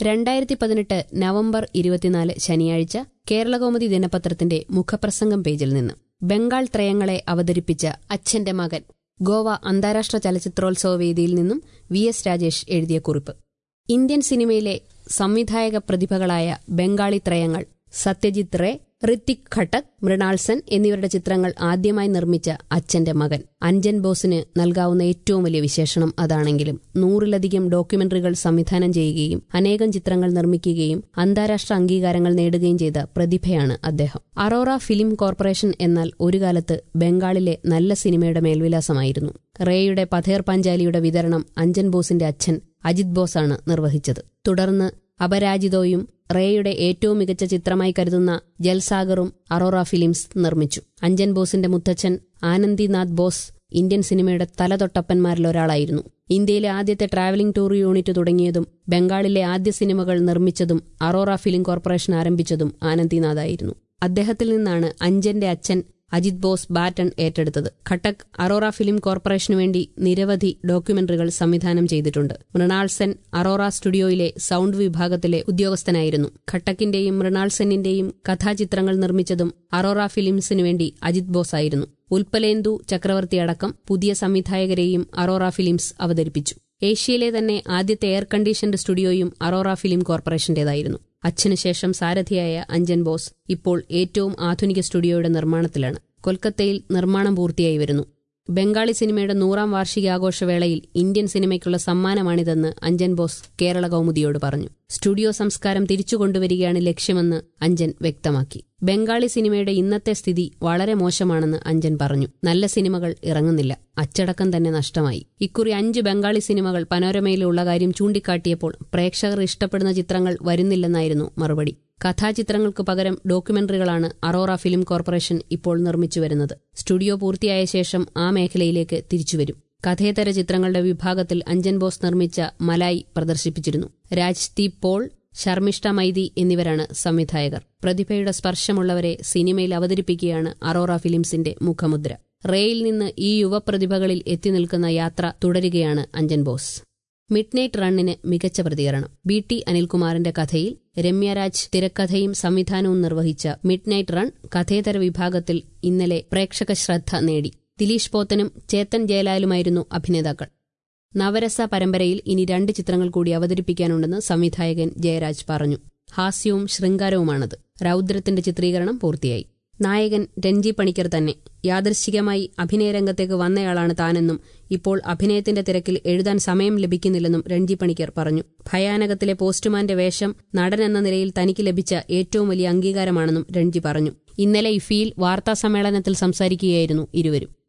രണ്ടായിരത്തി പതിനെട്ട് നവംബർ ഇരുപത്തിനാല് ശനിയാഴ്ച കേരളകൗമുദി ദിനപത്രത്തിന്റെ മുഖപ്രസംഗം പേജിൽ നിന്ന് ബംഗാൾ ത്രയങ്ങളെ അവതരിപ്പിച്ച അച്ഛന്റെ മകൻ ഗോവ അന്താരാഷ്ട്ര ചലച്ചിത്രോത്സവ വേദിയിൽ നിന്നും വി എസ് രാജേഷ് എഴുതിയ കുറിപ്പ് ഇന്ത്യൻ സിനിമയിലെ സംവിധായക പ്രതിഭകളായ ബംഗാളി ത്രയങ്ങൾ സത്യജിത് റേ ഋത്തിക് ഘട്ടക് മൃണാൾ സെൻ എന്നിവരുടെ ചിത്രങ്ങൾ ആദ്യമായി നിർമ്മിച്ച അച്ഛന്റെ മകൻ അഞ്ജൻ ബോസിന് നൽകാവുന്ന ഏറ്റവും വലിയ വിശേഷണം അതാണെങ്കിലും നൂറിലധികം ഡോക്യുമെന്ററികൾ സംവിധാനം ചെയ്യുകയും അനേകം ചിത്രങ്ങൾ നിർമ്മിക്കുകയും അന്താരാഷ്ട്ര അംഗീകാരങ്ങൾ നേടുകയും ചെയ്ത പ്രതിഭയാണ് അദ്ദേഹം അറോറ ഫിലിം കോർപ്പറേഷൻ എന്നാൽ ഒരു കാലത്ത് ബംഗാളിലെ നല്ല സിനിമയുടെ മേൽവിലാസമായിരുന്നു റേയുടെ പഥേർ പഞ്ചാലിയുടെ വിതരണം അഞ്ജൻ ബോസിന്റെ അച്ഛൻ അജിത് ബോസാണ് നിർവഹിച്ചത് തുടർന്ന് അപരാജിതോയും റേയുടെ ഏറ്റവും മികച്ച ചിത്രമായി കരുതുന്ന ജൽസാഗറും അറോറ ഫിലിംസ് നിർമ്മിച്ചു അഞ്ജൻ ബോസിന്റെ മുത്തച്ഛൻ ആനന്ദിനാഥ് ബോസ് ഇന്ത്യൻ സിനിമയുടെ തലതൊട്ടപ്പന്മാരിലൊരാളായിരുന്നു ഇന്ത്യയിലെ ആദ്യത്തെ ട്രാവലിംഗ് ടൂർ യൂണിറ്റ് തുടങ്ങിയതും ബംഗാളിലെ ആദ്യ സിനിമകൾ നിർമ്മിച്ചതും അറോറ ഫിലിം കോർപ്പറേഷൻ ആരംഭിച്ചതും ആനന്ദിനാഥായിരുന്നു അദ്ദേഹത്തിൽ നിന്നാണ് അഞ്ജന്റെ അച്ഛൻ അജിത് ബോസ് ബാറ്റൺ ഏറ്റെടുത്തത് ഖട്ടക് അറോറ ഫിലിം കോർപ്പറേഷനു വേണ്ടി നിരവധി ഡോക്യുമെന്ററികൾ സംവിധാനം ചെയ്തിട്ടുണ്ട് മൃണാൾ സെൻ അറോറ സ്റ്റുഡിയോയിലെ സൗണ്ട് വിഭാഗത്തിലെ ഉദ്യോഗസ്ഥനായിരുന്നു ഖട്ടക്കിന്റെയും മൃണാൾ സെന്നിന്റെയും കഥാചിത്രങ്ങൾ നിർമ്മിച്ചതും അറോറ ഫിലിംസിനു വേണ്ടി അജിത് ബോസ് ആയിരുന്നു ഉൽപ്പലേന്ദു ചക്രവർത്തി അടക്കം പുതിയ സംവിധായകരെയും അറോറ ഫിലിംസ് അവതരിപ്പിച്ചു ഏഷ്യയിലെ തന്നെ ആദ്യത്തെ എയർ കണ്ടീഷൻഡ് സ്റ്റുഡിയോയും അറോറ ഫിലിം കോർപ്പറേഷന്റേതായിരുന്നു അച്ഛനു ശേഷം സാരഥിയായ അഞ്ജൻ ബോസ് ഇപ്പോൾ ഏറ്റവും ആധുനിക സ്റ്റുഡിയോയുടെ നിർമ്മാണത്തിലാണ് കൊൽക്കത്തയിൽ നിർമ്മാണം പൂർത്തിയായി വരുന്നു ബംഗാളി സിനിമയുടെ നൂറാം വാർഷികാഘോഷവേളയിൽ ഇന്ത്യൻ സിനിമയ്ക്കുള്ള സമ്മാനമാണിതെന്ന് അഞ്ജൻ ബോസ് കേരള കൗമുദിയോട് പറഞ്ഞു സ്റ്റുഡിയോ സംസ്കാരം തിരിച്ചുകൊണ്ടുവരികയാണ് ലക്ഷ്യമെന്ന് അഞ്ജൻ വ്യക്തമാക്കി ബംഗാളി സിനിമയുടെ ഇന്നത്തെ സ്ഥിതി വളരെ മോശമാണെന്ന് അഞ്ജൻ പറഞ്ഞു നല്ല സിനിമകൾ ഇറങ്ങുന്നില്ല അച്ചടക്കം തന്നെ നഷ്ടമായി ഇക്കുറി അഞ്ച് ബംഗാളി സിനിമകൾ പനോരമയിലുള്ള കാര്യം ചൂണ്ടിക്കാട്ടിയപ്പോൾ പ്രേക്ഷകർ ഇഷ്ടപ്പെടുന്ന ചിത്രങ്ങൾ വരുന്നില്ലെന്നായിരുന്നു മറുപടി കഥാചിത്രങ്ങൾക്ക് പകരം ഡോക്യുമെന്ററികളാണ് അറോറ ഫിലിം കോർപ്പറേഷൻ ഇപ്പോൾ നിർമ്മിച്ചു വരുന്നത് സ്റ്റുഡിയോ പൂർത്തിയായ ശേഷം ആ മേഖലയിലേക്ക് തിരിച്ചുവരും കഥേതര ചിത്രങ്ങളുടെ വിഭാഗത്തിൽ അഞ്ജൻ ബോസ് നിർമ്മിച്ച മലായി പ്രദർശിപ്പിച്ചിരുന്നു രാജ്ദീപ് പോൾ ശർമിഷ്ഠ മൈതി എന്നിവരാണ് സംവിധായകർ പ്രതിഭയുടെ സ്പർശമുള്ളവരെ സിനിമയിൽ അവതരിപ്പിക്കുകയാണ് അറോറ ഫിലിംസിന്റെ മുഖമുദ്ര റേയിൽ നിന്ന് ഈ യുവപ്രതിഭകളിൽ എത്തി നിൽക്കുന്ന യാത്ര തുടരുകയാണ് അഞ്ജൻ ബോസ് മിഡ് നൈറ്റ് റണ്ണിന് മികച്ച പ്രതികരണം ബി ടി അനിൽകുമാറിന്റെ കഥയിൽ രമ്യരാജ് തിരക്കഥയും സംവിധാനവും നിർവഹിച്ച മിഡ് നൈറ്റ് റൺ കഥേതര വിഭാഗത്തിൽ ഇന്നലെ പ്രേക്ഷക ശ്രദ്ധ നേടി ദിലീഷ് പോത്തനും ചേത്തൻ ജയലാലുമായിരുന്നു അഭിനേതാക്കൾ നവരസ പരമ്പരയിൽ ഇനി രണ്ട് ചിത്രങ്ങൾ കൂടി അവതരിപ്പിക്കാനുണ്ടെന്ന് സംവിധായകൻ ജയരാജ് പറഞ്ഞു ഹാസ്യവും ശൃംഗാരവുമാണത് രൗദ്രത്തിന്റെ ചിത്രീകരണം പൂർത്തിയായി നായകൻ രഞ്ജി പണിക്കർ തന്നെ യാദൃശ്ചികമായി അഭിനയരംഗത്തേക്ക് വന്നയാളാണ് താനെന്നും ഇപ്പോൾ അഭിനയത്തിന്റെ തിരക്കിൽ എഴുതാൻ സമയം ലഭിക്കുന്നില്ലെന്നും രഞ്ജി പണിക്കർ പറഞ്ഞു ഭയാനകത്തിലെ പോസ്റ്റ്മാന്റെ വേഷം നടൻ എന്ന നിലയിൽ തനിക്ക് ലഭിച്ച ഏറ്റവും വലിയ അംഗീകാരമാണെന്നും രഞ്ജി പറഞ്ഞു ഇന്നലെ ഇഫിയിൽ വാർത്താസമ്മേളനത്തിൽ സംസാരിക്കുകയായിരുന്നു ഇരുവരും